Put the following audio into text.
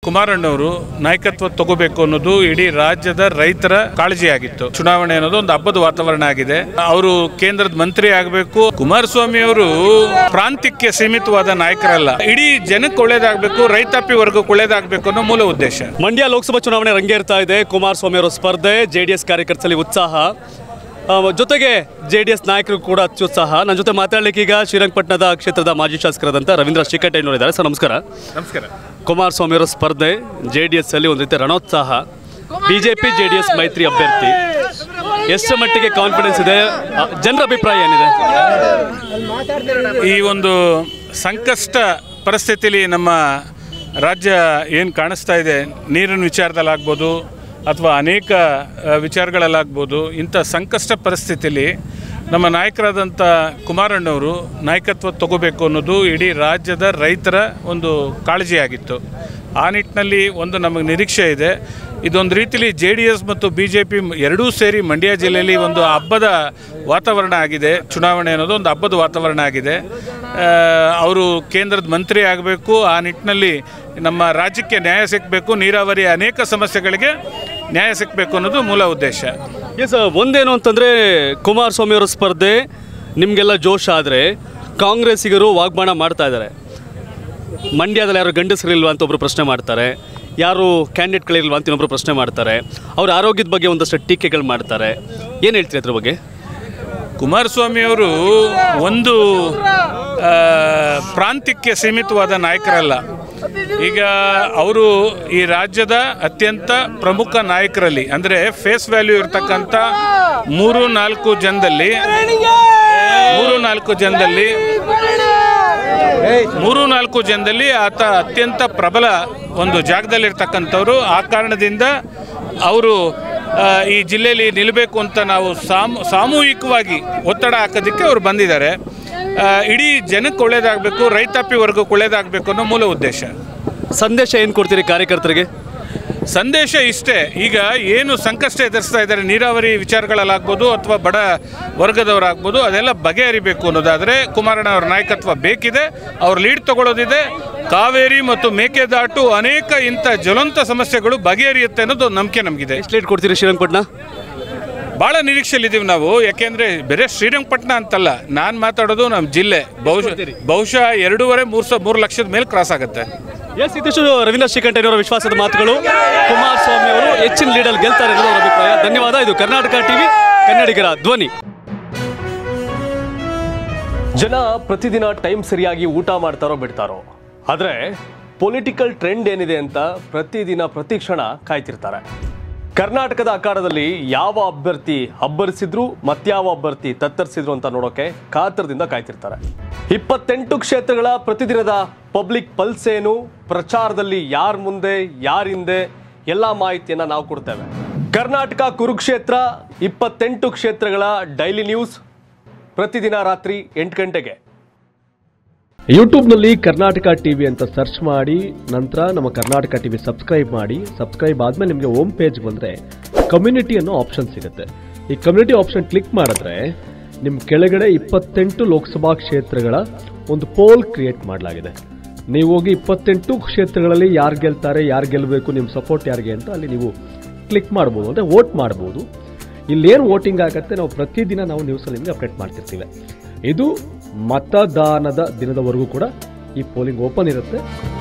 ಕುಮಾರಣ್ಣವರು ನಾಯಕತ್ವ ತಗೋಬೇಕು ಅನ್ನೋದು ಇಡೀ ರಾಜ್ಯದ ರೈತರ ಕಾಳಜಿಯಾಗಿತ್ತು ಚುನಾವಣೆ ಅನ್ನೋದು ಒಂದು ಹಬ್ಬದ ವಾತಾವರಣ ಆಗಿದೆ ಅವರು ಕೇಂದ್ರದ ಮಂತ್ರಿ ಆಗಬೇಕು ಕುಮಾರಸ್ವಾಮಿ ಅವರು ಪ್ರಾಂತ್ಯಕ್ಕೆ ಸೀಮಿತವಾದ ನಾಯಕರಲ್ಲ ಇಡೀ ಜನಕ್ಕೆ ಒಳ್ಳೇದಾಗಬೇಕು ರೈತಾಪಿ ವರ್ಗಕ್ಕೆ ಒಳ್ಳೇದಾಗಬೇಕು ಅನ್ನೋ ಮೂಲ ಉದ್ದೇಶ ಮಂಡ್ಯ ಲೋಕಸಭಾ ಚುನಾವಣೆ ರಂಗೇರ್ತಾ ಇದೆ ಕುಮಾರಸ್ವಾಮಿ ಅವರ ಸ್ಪರ್ಧೆ ಜೆ ಡಿ ಎಸ್ ಕಾರ್ಯಕರ್ತರಲ್ಲಿ ಉತ್ಸಾಹ ಆ, ಜೊತೆಗೆ ಜೆ ಡಿ ಎಸ್ ನಾಯಕರು ಕೂಡ ಅತ್ಯುತ್ಸಾಹ ನನ್ನ ಜೊತೆ ಮಾತಾಡ್ಲಿಕ್ಕೆ ಈಗ ಶ್ರೀರಂಗಪಟ್ಟಣದ ಕ್ಷೇತ್ರದ ಮಾಜಿ ಶಾಸಕರಾದಂಥ ರವೀಂದ್ರ ಶ್ರೀಕಂಠಯ್ಯನವರು ಸರ್ ನಮಸ್ಕಾರ ನಮಸ್ಕಾರ ಕುಮಾರಸ್ವಾಮಿ ಅವರ ಸ್ಪರ್ಧೆ ಜೆ ಡಿ ಎಸ್ ಅಲ್ಲಿ ಒಂದು ರೀತಿ ರಣೋತ್ಸಾಹ ಬಿಜೆಪಿ ಜೆ ಡಿ ಎಸ್ ಮೈತ್ರಿ ಅಭ್ಯರ್ಥಿ ಎಷ್ಟು ಮಟ್ಟಿಗೆ ಕಾನ್ಫಿಡೆನ್ಸ್ ಇದೆ ಆ, ಜನರ ಅಭಿಪ್ರಾಯ ಏನಿದೆ ಈ ಒಂದು ಸಂಕಷ್ಟ ಪರಿಸ್ಥಿತಿಲಿ ನಮ್ಮ ರಾಜ್ಯ ಏನು ಕಾಣಿಸ್ತಾ ಇದೆ ನೀರಿನ ವಿಚಾರದಲ್ಲಾಗ್ಬೋದು ಅಥವಾ ಅನೇಕ ಆ, ವಿಚಾರಗಳಲ್ಲಾಗ್ಬೋದು ಇಂಥ ಸಂಕಷ್ಟ ಪರಿಸ್ಥಿತಿಲಿ ನಮ್ಮ ನಾಯಕರಾದಂಥ ಕುಮಾರಣ್ಣವರು ನಾಯಕತ್ವ ತಗೋಬೇಕು ಅನ್ನೋದು ಇಡೀ ರಾಜ್ಯದ ರೈತರ ಒಂದು ಕಾಳಜಿಯಾಗಿತ್ತು ಆ ನಿಟ್ಟಿನಲ್ಲಿ ಒಂದು ನಮಗೆ ನಿರೀಕ್ಷೆ ಇದೆ ಇದೊಂದು ರೀತಿಲಿ ಜೆ ಡಿ ಎಸ್ ಮತ್ತು ಬಿ ಜೆ ಪಿ ಎರಡೂ ಸೇರಿ ಮಂಡ್ಯ ಜಿಲ್ಲೆಯಲ್ಲಿ ಒಂದು ಹಬ್ಬದ ವಾತಾವರಣ ಆಗಿದೆ ಚುನಾವಣೆ ಅನ್ನೋದು ಒಂದು ಹಬ್ಬದ ವಾತಾವರಣ ಆಗಿದೆ ಅವರು ಕೇಂದ್ರದ ಮಂತ್ರಿ ಆಗಬೇಕು ಆ ನಿಟ್ಟಿನಲ್ಲಿ ನಮ್ಮ ರಾಜ್ಯಕ್ಕೆ ನ್ಯಾಯ ಸಿಗಬೇಕು ನೀರಾವರಿ ಅನೇಕ ಸಮಸ್ಯೆಗಳಿಗೆ ನ್ಯಾಯ ಸಿಗಬೇಕು ಅನ್ನೋದು ಮೂಲ ಉದ್ದೇಶ ಎಸ್ ಒಂದೇನು ಅಂತಂದರೆ ಕುಮಾರಸ್ವಾಮಿ ಅವರ ಸ್ಪರ್ಧೆ ನಿಮಗೆಲ್ಲ ಜೋಶ್ ಆದರೆ ಕಾಂಗ್ರೆಸ್ಸಿಗರು ವಾಗ್ಬಾಣ ಮಾಡ್ತಾ ಇದ್ದಾರೆ ಮಂಡ್ಯದಲ್ಲಿ ಯಾರು ಗಂಡಸರಿಲ್ವಾ ಅಂತ ಒಬ್ಬರು ಪ್ರಶ್ನೆ ಮಾಡ್ತಾರೆ ಯಾರು ಕ್ಯಾಂಡಿಡೇಟ್ಗಳಿಲ್ವಾ ಅಂತ ಇನ್ನೊಬ್ರು ಪ್ರಶ್ನೆ ಮಾಡ್ತಾರೆ ಅವ್ರ ಆರೋಗ್ಯದ ಬಗ್ಗೆ ಒಂದಷ್ಟು ಟೀಕೆಗಳು ಮಾಡ್ತಾರೆ ಏನು ಹೇಳ್ತೀರಿ ಅದ್ರ ಬಗ್ಗೆ ಕುಮಾರಸ್ವಾಮಿ ಅವರು ಒಂದು ಆ, ಪ್ರಾಂತ್ಯಕ್ಕೆ ಸೀಮಿತವಾದ ನಾಯಕರಲ್ಲ ಈಗ ಅವರು ಈ ರಾಜ್ಯದ ಅತ್ಯಂತ ಪ್ರಮುಖ ನಾಯಕರಲ್ಲಿ ಅಂದರೆ ಫೇಸ್ ವ್ಯಾಲ್ಯೂ ಇರತಕ್ಕಂಥ ಮೂರು ನಾಲ್ಕು ಜನದಲ್ಲಿ ಮೂರು ನಾಲ್ಕು ಜನದಲ್ಲಿ ಮೂರು ನಾಲ್ಕು ಜನದಲ್ಲಿ ಆತ ಅತ್ಯಂತ ಪ್ರಬಲ ಒಂದು ಜಾಗದಲ್ಲಿರ್ತಕ್ಕಂಥವ್ರು ಆ ಕಾರಣದಿಂದ ಅವರು ಆ, ಈ ಜಿಲ್ಲೆಯಲ್ಲಿ ನಿಲ್ಲಬೇಕು ಅಂತ ನಾವು ಸಾಮೂ ಸಾಮೂಹಿಕವಾಗಿ ಒತ್ತಡ ಹಾಕೋದಕ್ಕೆ ಅವ್ರು ಬಂದಿದ್ದಾರೆ ಆ, ಇಡೀ ಜನಕ್ಕೆ ಒಳ್ಳೇದಾಗಬೇಕು ರೈತಾಪಿ ವರ್ಗಕ್ಕೆ ಒಳ್ಳೇದಾಗಬೇಕು ಅನ್ನೋ ಮೂಲ ಉದ್ದೇಶ ಸಂದೇಶ ಏನು ಕೊಡ್ತೀರಿ ಕಾರ್ಯಕರ್ತರಿಗೆ ಸಂದೇಶ ಇಷ್ಟೇ ಈಗ ಏನು ಸಂಕಷ್ಟ ಎದುರಿಸ್ತಾ ಇದ್ದಾರೆ ನೀರಾವರಿ ವಿಚಾರಗಳಲ್ಲಾಗ್ಬೋದು ಅಥವಾ ಬಡ ವರ್ಗದವರಾಗ್ಬೋದು ಅದೆಲ್ಲ ಬಗೆಹರಿಬೇಕು ಅನ್ನೋದಾದರೆ ಕುಮಾರಣ್ಣ ಅವರ ನಾಯಕತ್ವ ಬೇಕಿದೆ ಅವ್ರ ಲೀಡ್ ತಗೊಳ್ಳೋದಿದೆ ಕಾವೇರಿ ಮತ್ತು ಮೇಕೆದಾಟು ಅನೇಕ ಇಂಥ ಜ್ವಲಂತ ಸಮಸ್ಯೆಗಳು ಬಗೆಹರಿಯುತ್ತೆ ಅನ್ನೋದು ಒಂದು ನಂಬಿಕೆ ನಮಗಿದೆ ಎಷ್ಟು ಲೀಟ್ ಕೊಡ್ತೀರಿ ಶ್ರೀರಂಗಪಟ್ಟಣ ಭಾಳ ನಿರೀಕ್ಷೆಯಲ್ಲಿದ್ದೀವಿ ನಾವು ಯಾಕೆಂದರೆ ಬೇರೆ ಶ್ರೀರಂಗಪಟ್ಟಣ ಅಂತಲ್ಲ ನಾನು ಮಾತಾಡೋದು ನಮ್ಮ ಜಿಲ್ಲೆ ಬಹುಶಃ ಬಹುಶಃ ಎರಡೂವರೆ ಮೂರು ಸ ಮೂರು ಲಕ್ಷದ ಮೇಲೆ ಕ್ರಾಸ್ ಆಗುತ್ತೆ ಎಸ್ ಇದಿಷ್ಟು ರವೀಂದ್ರ ಶ್ರೀಕಂಠಯ್ಯನವರ ವಿಶ್ವಾಸದ ಮಾತುಗಳು ಕುಮಾರಸ್ವಾಮಿ ಅವರು ಹೆಚ್ಚಿನ ಲೀಡಲ್ಲಿ ಗೆಲ್ತಾರೆ ಅನ್ನೋದು ಅವರ ಅಭಿಪ್ರಾಯ ಧನ್ಯವಾದ ಇದು ಕರ್ನಾಟಕ ಟಿವಿ ಕನ್ನಡಿಗರ ಧ್ವನಿ ಜನ ಪ್ರತಿದಿನ ಟೈಮ್ ಸರಿಯಾಗಿ ಊಟ ಮಾಡ್ತಾರೋ ಬಿಡ್ತಾರೋ ಆದರೆ ಪೊಲಿಟಿಕಲ್ ಟ್ರೆಂಡ್ ಏನಿದೆ ಅಂತ ಪ್ರತಿದಿನ ಪ್ರತಿ ಕ್ಷಣ ಕಾಯ್ತಿರ್ತಾರೆ ಕರ್ನಾಟಕದ ಅಖಾಡದಲ್ಲಿ ಯಾವ ಅಭ್ಯರ್ಥಿ ಅಬ್ಬರಿಸಿದ್ರು ಮತ್ಯಾವ ಅಭ್ಯರ್ಥಿ ತತ್ತರಿಸಿದ್ರು ಅಂತ ನೋಡೋಕೆ ಕಾತರದಿಂದ ಕಾಯ್ತಿರ್ತಾರೆ ಇಪ್ಪತ್ತೆಂಟು ಕ್ಷೇತ್ರಗಳ ಪ್ರತಿದಿನದ ಪಬ್ಲಿಕ್ ಪಲ್ಸ್ ಏನು ಪ್ರಚಾರದಲ್ಲಿ ಯಾರ ಮುಂದೆ ಯಾರ ಹಿಂದೆ ಎಲ್ಲ ಮಾಹಿತಿಯನ್ನ ನಾವು ಕೊಡ್ತೇವೆ ಕರ್ನಾಟಕ ಕುರುಕ್ಷೇತ್ರ ಇಪ್ಪತ್ತೆಂಟು ಕ್ಷೇತ್ರಗಳ ಡೈಲಿ ನ್ಯೂಸ್ ಪ್ರತಿದಿನ ರಾತ್ರಿ ಎಂಟು ಗಂಟೆಗೆ ಯೂಟ್ಯೂಬ್ನಲ್ಲಿ ಕರ್ನಾಟಕ ಟಿವಿ ಅಂತ ಸರ್ಚ್ ಮಾಡಿ ನಂತರ ನಮ್ಮ ಕರ್ನಾಟಕ ಟಿವಿ ಸಬ್ಸ್ಕ್ರೈಬ್ ಮಾಡಿ ಸಬ್ಸ್ಕ್ರೈಬ್ ಆದಮೇಲೆ ನಿಮಗೆ ಹೋಮ್ ಪೇಜ್ ಬಂದರೆ ಕಮ್ಯುನಿಟಿ ಅನ್ನೋ ಆಪ್ಷನ್ ಸಿಗುತ್ತೆ ಈ ಕಮ್ಯುನಿಟಿ ಆಪ್ಷನ್ ಕ್ಲಿಕ್ ಮಾಡಿದ್ರೆ ನಿಮ್ಮ ಕೆಳಗಡೆ ಇಪ್ಪತ್ತೆಂಟು ಲೋಕಸಭಾ ಕ್ಷೇತ್ರಗಳ ಒಂದು ಪೋಲ್ ಕ್ರಿಯೇಟ್ ಮಾಡಲಾಗಿದೆ ನೀವು ಹೋಗಿ ಇಪ್ಪತ್ತೆಂಟು ಕ್ಷೇತ್ರಗಳಲ್ಲಿ ಯಾರು ಗೆಲ್ತಾರೆ ಯಾರು ಗೆಲ್ಲಬೇಕು ನಿಮ್ಮ ಸಪೋರ್ಟ್ ಯಾರಿಗೆ ಅಂತ ಅಲ್ಲಿ ನೀವು ಕ್ಲಿಕ್ ಮಾಡ್ಬೋದು ಅಂದರೆ ವೋಟ್ ಮಾಡ್ಬೋದು ಇಲ್ಲೇನು ವೋಟಿಂಗ್ ಆಗುತ್ತೆ ನಾವು ಪ್ರತಿದಿನ ನಾವು ನ್ಯೂಸಲ್ಲಿ ನಿಮಗೆ ಅಪ್ಡೇಟ್ ಮಾಡ್ತಿರ್ತೀವಿ ಇದು ಮತದಾನದ ದಿನದವರೆಗೂ ಕೂಡ ಈ ಪೋಲಿಂಗ್ ಓಪನ್ ಇರುತ್ತೆ